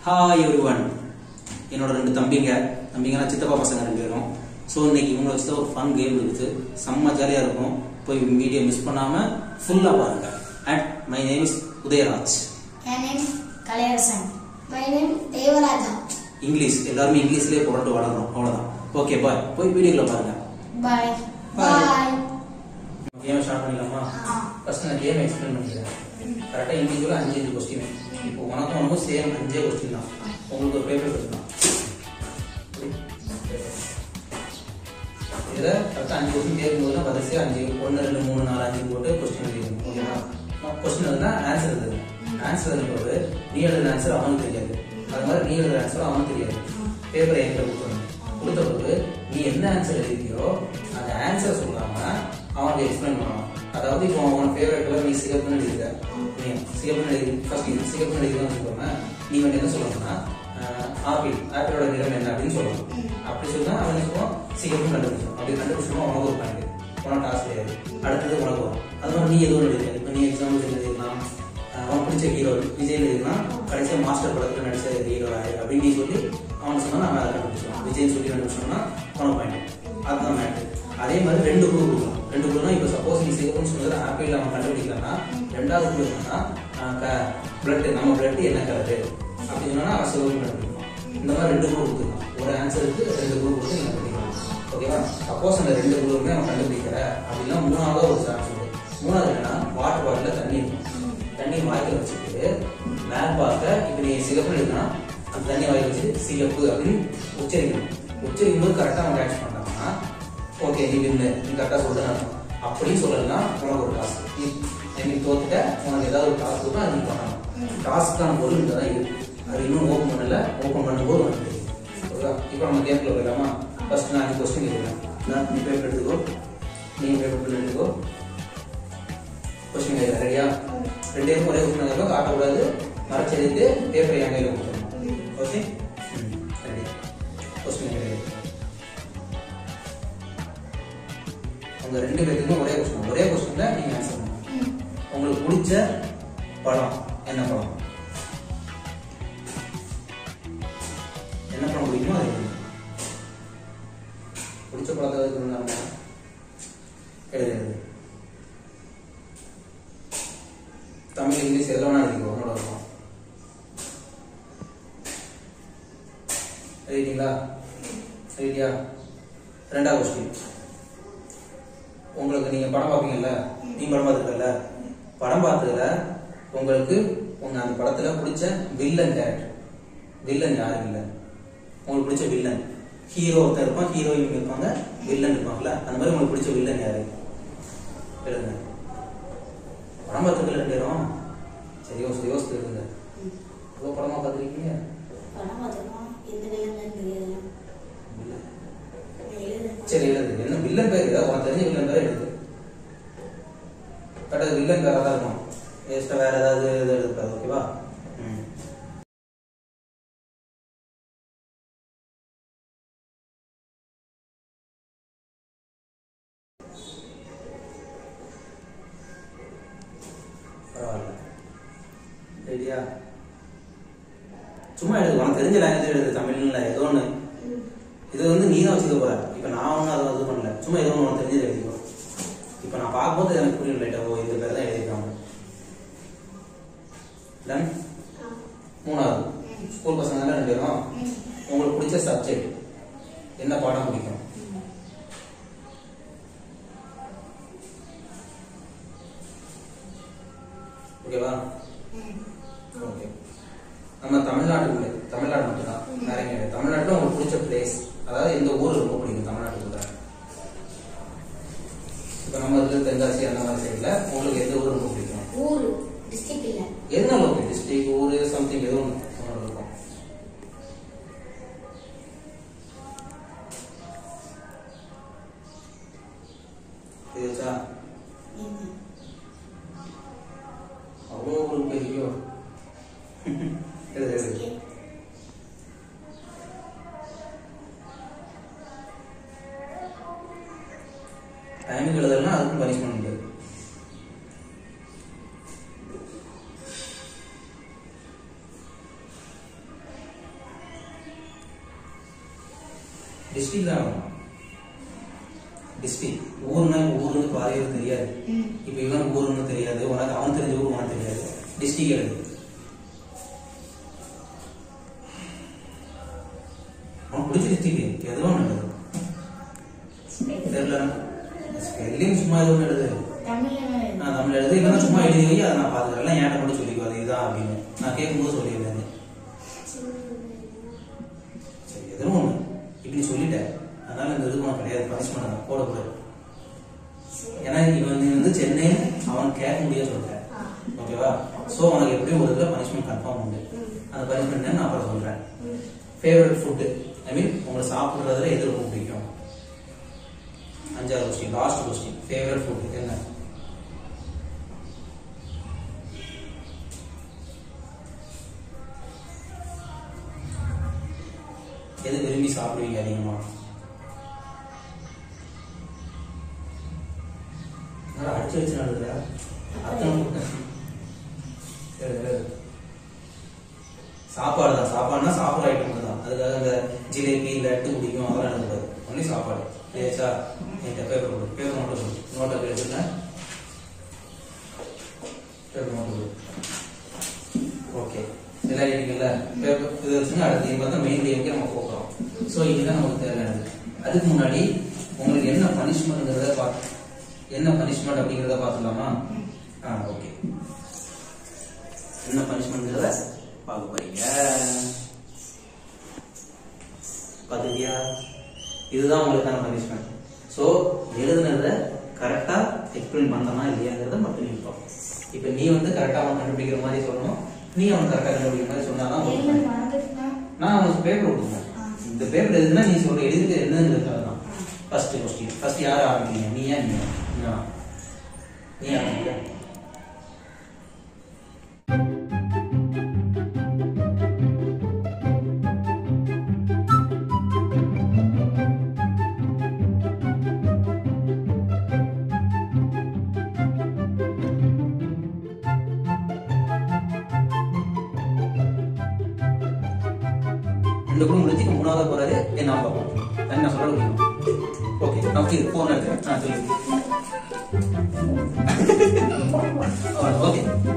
Hi everyone என்னோட ரெண்டு தம்பிங்க தம்பிங்கன்னா சித்தப்பா பசங்க ரெண்டு பேரும் ஸோ இன்னைக்கு இவங்களை வச்சு ஒரு ஃபன் கேம் இருக்குது செம்ம ஜாலியாக இருக்கும் போய் வீடியோ மிஸ் பண்ணாமல் ஃபுல்லாக பாருங்க and my name is Udayaraj My name Kalayasan. My name Devaraja. English எல்லாருமே இங்கிலீஷ்லேயே புரட்டு வளர்றோம் அவ்வளோதான் ஓகே பாய் போய் வீடியோக்குள்ள பாருங்க Bye. Bye. Bye. Game start பண்ணிடலாமா ஆ. ஃபர்ஸ்ட் நான் கேம் எக்ஸ்பிளைன் பண்ணிக்கிறேன் கரெக்டாக இண்டிவிஜுவலாக அஞ்சு அஞ்சு கொஸ்டின் இப்போ உனக்கும் உனக்கும் சேம் அஞ்சே கொஸ்டின் தான் உங்களுக்கு ஒரு பேப்பர் கொடுக்கலாம் இதில் கரெக்டாக அஞ்சு கொஸ்டின் கேட்கும்போது தான் வரிசையாக அஞ்சு ஒன்று ரெண்டு மூணு நாலு அஞ்சு போட்டு கொஸ்டின் எழுதிக்கணும் ஓகேவா கொஸ்டின் எழுதுனா ஆன்சர் எழுதுங்க ஆன்சர் எழுதும்போது நீ எழுதுன ஆன்சர் அவனுக்கு தெரியாது அது மாதிரி நீ எழுதுன ஆன்சர் அவனுக்கு தெரியாது பேப்பரை என்கிட்ட கொடுக்கணும் கொடுத்த பிறகு நீ என்ன ஆன்சர் எழுதியோ அந்த ஆன்சர் சொல்லாம அவனுக்கு எக்ஸ்பிளைன் பண்ணணும் அதாவது இப்போ அவன் ஃபேவரட் கலர் நீ சிகப்புன்னு எழுதிருக்க நீ சிகப்புன்னு எழுதி ஃபர்ஸ்ட் இது சிகப்புன்னு எழுதிதான் வச்சுக்கோங்க நீ வந்து என்ன சொல்லணும்னா ஆப்பிள் ஆப்பிளோட நிறம் என்ன அப்படின்னு சொல்லணும் அப்படி சொன்னா அவன் என்ன சொல்லுவான் சிகப்புன்னு கண்டுபிடிச்சோம் அப்படி கண்டுபிடிச்சோம் உனக்கு ஒரு பாயிண்ட் உனக்கு டாஸ் கிடையாது அடுத்தது உனக்கு வரும் அது மாதிரி நீ எதுவும் எழுதிருக்க இப்போ நீ எக்ஸாம்பிள் எழுதிருக்கலாம் அவன் பிடிச்ச ஹீரோ விஜய் எழுதிருக்கலாம் கடைசியாக மாஸ்டர் படத்தில் நடிச்ச ஹீரோ அப்படின்னு நீ சொல்லி அவன் சொன்னா நம்ம அதை கண்டுபிடிச்சோம் விஜய் சொல்லி கண்டுபிடிச்சோம்னா உனக்கு பாயிண்ட் அதுதான் மேட்ரு அதே மாதிரி ரெண்டு குழு கொடுக்கலாம் ரெண்டு குழுனா இப்போ சப்போஸ் நீ சிகப்புன்னு சொன்னது ஆப்பிள் அவன் கண்டுபிடிக்கலன்னா ரெண்டாவது குழு என்னன்னா பிளட் நம்ம பிளட் என்ன கலரு அப்படி சொன்னா அவன் சிவப்பு கண்டுபிடிக்கலாம் இந்த மாதிரி ரெண்டு குழு கொடுத்துக்கலாம் ஒரு ஆன்சருக்கு ரெண்டு குழு கொடுத்து நீங்க பண்ணிக்கலாம் ஓகேவா சப்போஸ் அந்த ரெண்டு குழுவுமே அவன் கண்டுபிடிக்கிற அப்படின்னா மூணாவது ஒரு சான்ஸ் உண்டு மூணாவது என்னன்னா வாட்டர் பாட்டில தண்ணி இருக்கும் தண்ணி வாய்க்கில் வச்சுட்டு மேல் பார்க்க இப்போ நீ சிகப்பு எழுதுனா அந்த தண்ணி வாய்க்கு வச்சு சிகப்பு அப்படின்னு உச்சரிக்கணும் உச்சரிக்கும் போது கரெக்டாக அவன் கேட்ச் பண்ணாங்கன்னா ஓகே நீ வின்னு நீ கரெக்டாக சொல்லுங்க அப்படின்னு சொல்லலாம் உனக்கு ஒரு டாஸ்க் நீ நீ தோத்துட்ட உனக்கு ஏதாவது ஒரு டாஸ்க் இருக்கும் அது நீ பண்ணணும் டாஸ்க்கான பொருள் இங்கே தான் இருக்கு அது இன்னும் ஓப்பன் பண்ணல ஓப்பன் பண்ணும்போது உனக்கு தெரியும் ஓகேவா இப்போ நம்ம கேம்ல போயிடலாமா ஃபர்ஸ்ட் நான் அஞ்சு கொஸ்டின் கேட்குறேன் நான் நீ பேப்பர் எடுத்துக்கோ நீ பேப்பர் எடுத்துக்கோ கொஸ்டின் கையில் ரெடியா ரெண்டு பேரும் ஒரே கொஸ்டின் இருக்கும் காட்டக்கூடாது மறைச்சு எழுதிட்டு பேப்பர் என் கையில் கொடுத்துருணும் ஓகே ரெடி கொஸ்டின் கையில் உங்க ரெண்டு பேருக்குமே ஒரே கொஸ்டின் ஒரே கொஸ்டின்ல நீங்க ஆன்சர் பண்ணணும் உங்களுக்கு பிடிச்ச படம் என்ன படம் என்ன படம் பிடிக்குமோ அது எழுதுங்க. பிடிச்ச படத்தை எழுதுனாங்க எழுது எழுது தமிழ் இங்கிலீஷ் எதில் வேணா எழுதிக்கோ உன்னோட இருக்கும் எழுதிட்டீங்களா எழுதியா ரெண்டாவது கொஸ்டின் உங்களுக்கு நீங்க படம் பார்ப்பீங்கல்ல நீ படம் பார்த்துக்கல படம் பார்த்ததுல உங்களுக்கு உங்க அந்த படத்துல பிடிச்ச வில்லன் கேரக்டர் வில்லன் யாரு வில்லன் உங்களுக்கு பிடிச்ச வில்லன் ஹீரோ ஒருத்தர் இருப்பான் ஹீரோயின் இருப்பாங்க வில்லன் இருப்பாங்கல்ல அந்த மாதிரி உங்களுக்கு பிடிச்ச வில்லன் யாரு எழுதுங்க படம் பார்த்துக்கல ரெண்டு பேரும் சரி யோசித்து யோசித்து இருங்க இவ்வளோ படமா பார்த்துருக்கீங்க படம் பார்த்துருக்கோம். எந்த வில்லன்னு தெரியாது. எழுது. சரி எழுது என்ன வில்லன் பேர் இல்லை உனக்கு தெரிஞ்ச வில்லன் பேர் எழுது பட் அது வில்லன் பேராக தான் இருக்கும் வேஸ்ட்டாக வேற ஏதாவது இது எழுதுக்காது ஓகேவா ம் பரவாயில்ல ரெடியா சும்மா எழுது உனக்கு தெரிஞ்ச லாங்குவேஜ் எழுது தமிழ்ல ஏதோ ஒன்று இது வந்து நீ தான் வச்சுக்க போற இப்ப நான் ஒன்றும் அதை இது பண்ணல சும்மா ஏதோ ஒன்று தெரிஞ்சது எழுதிக்கோ இப்ப நான் பார்க்கும்போது எனக்கு புரியல லைட்டா ஓ இது பேர் தான் எழுதிருக்காங்க டன் மூணாவது ஸ்கூல் பசங்க தானே ரெண்டு பேரும் உங்களுக்கு பிடிச்ச சப்ஜெக்ட் என்ன பாடம் பிடிக்கும் ஓகேவா ஓகே நம்ம தமிழ்நாட்டுக்குள்ள தமிழ்நாடு மட்டும்தான் வேற எங்க கிடையாது. தமிழ்நாட்டுல உங்களுக்கு பிடிச்ச பிளேஸ் அதாவது எந்த ஊர் ரொம்ப பிடிக்கும் தமிழ்நாட்டுக்குள்ள இப்ப நம்ம இருக்கிற தென்காசி அந்த மாதிரி சைடுல உங்களுக்கு எந்த ஊர் ரொம்ப பிடிக்கும் ஊரு டிஸ்ட்ரிக்ட் இல்ல என்ன லோக்கல் டிஸ்ட்ரிக்ட் ஊரு சம்திங் எதுவும் ஒன்று இருக்கும் தெரியுதா என்ன? அவ்வளோ ஒரு பெரிய எழுது எழுது டைமிங் எழுதலாம் அதுக்கும் பனிஷ்மெண்ட் உண்டு டிஸ்ட்ரிக்ட் தான் வரும் டிஸ்ட்ரிக்ட் ஊர்னா ஊருன்னு பாதி பேருக்கு தெரியாது ம் இப்போ இவன் ஊருன்னு தெரியாது உனக்கு அவன் தெரிஞ்ச ஊர் உனக்கு தெரியாது டிஸ்ட்ரிக்ட் எழுது அவன் பிடிச்ச டிஸ்ட்ரிக்ட் எதுவும் நல்லது தெரியல ஸ்பெல்லிங் சும்மா எதுவும் எழுது தமிழ்ல தான் எழுது. நான் தமிழ் எழுது இல்லைன்னா சும்மா எழுதி வை அதை நான் பார்த்துக்கிறேன் எல்லாம் ஏன்ட்ட மட்டும் சொல்லிக்கோ அது இதுதான் அப்படின்னு நான் கேட்கும்போது சொல்லிடுறேன் சரி எதுவும் ஒன்று இப்படி சொல்லிட்டேன் அதனால இந்த இது உனக்கு கிடையாது பனிஷ்மெண்ட் தான் போடக்கூடாது ஏன்னா இவன் நீ வந்து சென்னை அவன் கேட்க முடியாது சொல்றேன் ஆ. ஓகேவா ஸோ உனக்கு எப்படியும் ஒரு இதில் பனிஷ்மெண்ட் கன்ஃபார்ம் உண்டு ம். அந்த பனிஷ்மெண்ட் நான் அப்புறம் சொல்றேன் ம். ஃபேவரட் ஃபுட்டு ஐ மீன் உங்களை சாப்பிட்றதுல எது ரொம்ப பிடிக்கும் அஞ்சாவது question last question favourite food என்ன எது விரும்பி சாப்பிடுவீங்க அதிகமா என்னடா அடிச்சு வச்சு நடக்குதா அர்த்தம் சரி, சரி. சாப்பாடு தான் சாப்பாடுனா சாப்பிட்ற ஐட்டம் தான் அதுக்காக இந்த ஜிலேபி லட்டு குடிக்கும் அதெல்லாம் எடுக்கக்கூடாது ஒன்லி சாப்பாடு ஏச்சா என்கிட்ட பேப்பர் கொடு பேப்பர் மட்டும் கொடு நோட்டை எடுத்துட்டேன் பேப்பர் மட்டும் கொடு ஓகே எல்லாம் இருக்கீங்கல்ல பேப்பர் இது வச்சுங்க அடுத்து இப்போ தான் மெயின் கேமுக்கு நம்ம போகிறோம் ஸோ இதுதான் நமக்கு தேவையானது அதுக்கு முன்னாடி உங்களுக்கு என்ன பனிஷ்மெண்ட்ங்கிறத பார்த்து என்ன பனிஷ்மெண்ட் அப்படிங்கிறத பார்த்துலாமா ஆ ஓகே என்ன பனிஷ்மெண்ட்ங்கிறத பார்க்க போறீங்க பார்த்துக்கியா இதுதான் உங்களுக்கான பனிஷ்மெண்ட் ஸோ எழுதுனதை கரெக்டாக எக்ஸ்பிளைன் பண்ணனா இல்லையாங்கிறத மட்டும் நிற்போம் இப்போ நீ வந்து கரெக்டாக அவன் கண்டுபிடிக்கிற மாதிரி சொல்லணும் நீ அவன் கரெக்டாக கண்டுபிடிக்கிற மாதிரி சொன்னாதான் உனக்கு எழுத punishment. மறந்துட்டுனா நான் அவனுக்கு பேப்பர் கொடுத்தேன் ஆ. இந்த பேப்பர் எதுனா நீ சொல்ற எழுதுக்கு என்னங்கிறதுக்காக தான் ஃபர்ஸ்ட் கொஸ்டின் ஃபர்ஸ்ட் யார் ஆரம்பிக்கிறீங்க நீயா நீ நீ ஆரம்பிக்க ரெண்டு கூட முடிஞ்சு இப்ப மூணாவது போறாரு என்ன பார்ப்போம் தண்ணி நான் சொல்ல முடியும் ஓகே நமக்கு போன் எடுக்கிறேன் ஆ சொல்லு ஓகே